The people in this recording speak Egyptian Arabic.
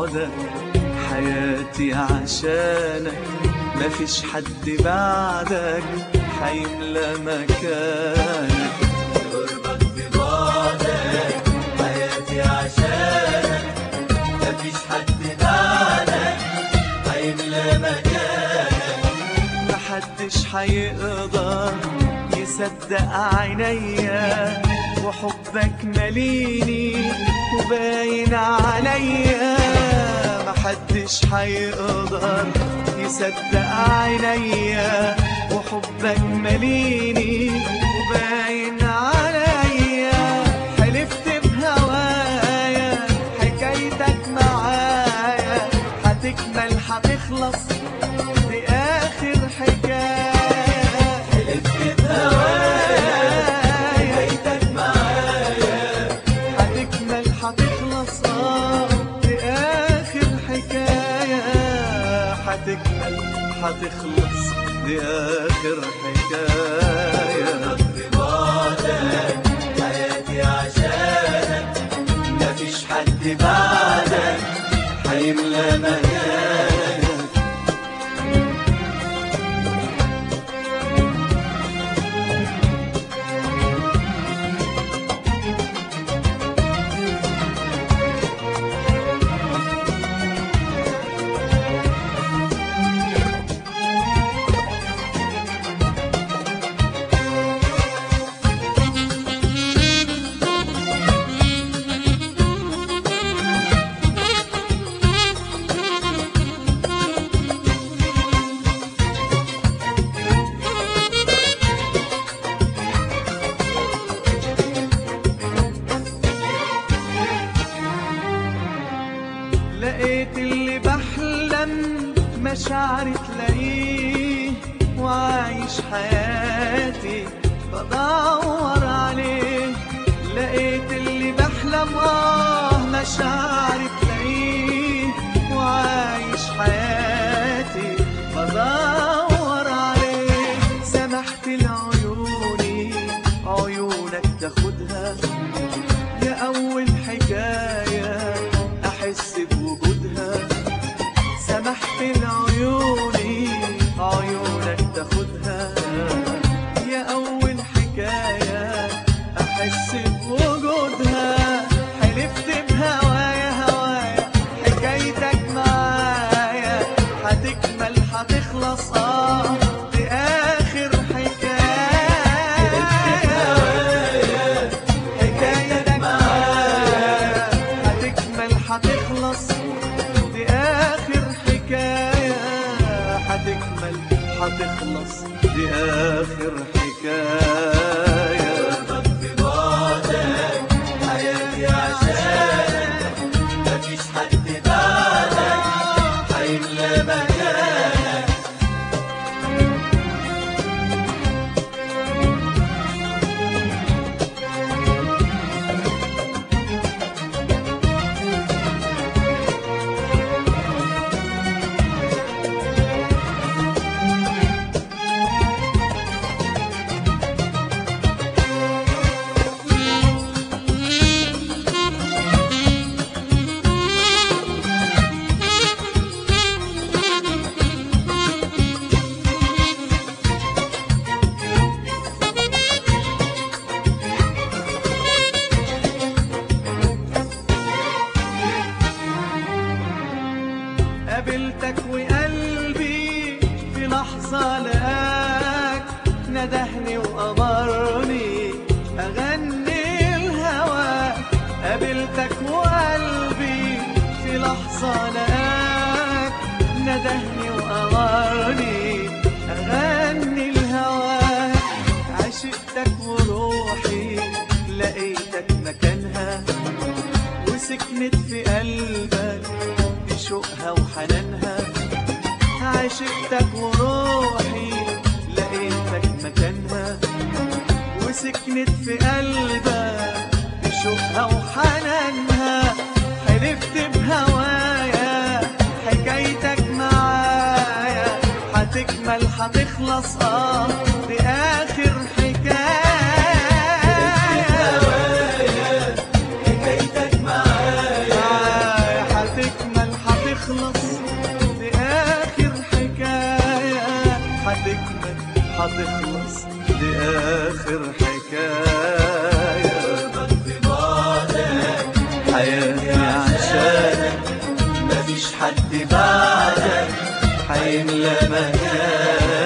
بعدك حياتي عشانك مفيش حد بعدك حيملى مكانك قربك في بعدك حياتي عشانك مفيش حد بعدك هيملى مكانك محدش حيقدر يصدق عينيا وحبك مليني وباين عليا محدش حيقدر يصدق عينيا وحبك مليني وباين عليا حلفت بهوايا حكايتك معايا هتكمل هتخلص دي آخر حكاية حلفت بهوايا حكايتك معايا هتكمل هتخلص اه دي آخر حكاية هتكمل هتخلص دي آخر حكاية في بعدك حياتي عشانك مفيش حد بعدك هيملى مكانك لقيت اللي بحلم مشاعري تلاقيه وعايش حياتي بدور عليه لقيت اللي بحلم اه مشاعري تلاقيه وعايش حياتي بدور عليه سمحت لعيوني عيونك تاخدها يا أول حكاية أحس بوجودها سمحت لعيوني عيونك تاخدها يا أول حكاية أحس بوجودها حلفت بهوايا هوايا حكايتك معايا هتكمل هتخلص اه دي آخر حكاية حكايتك معايا هتكمل هتخلص دي آخر حكاية هتكمل هتخلص دي آخر حكاية قربك في بعدك حياتي عشانك مفيش حد بعدك هيملى مكانك قابلتك وقلبي في لحظة لقاك ندهني وأمرني أغني الهوى قابلتك وقلبي في لحظة لقاك ندهني وأمرني أغني الهوى عشقتك وروحي لقيتك مكانها وسكنت في قلبك بشوقها وحنانها عشقتك وروحي لقيتك مكانها وسكنت في قلبك بشوقها وحنانها حلفت بهوايا حكايتك معايا هتكمل هتخلص اه دي آخر حكاية حكايتك معايا معايا هتكمل هتكمل هتخلص دي آخر حكاية قربك في بعدك حياتي عشانك مفيش حد بعدك هيملى مكانك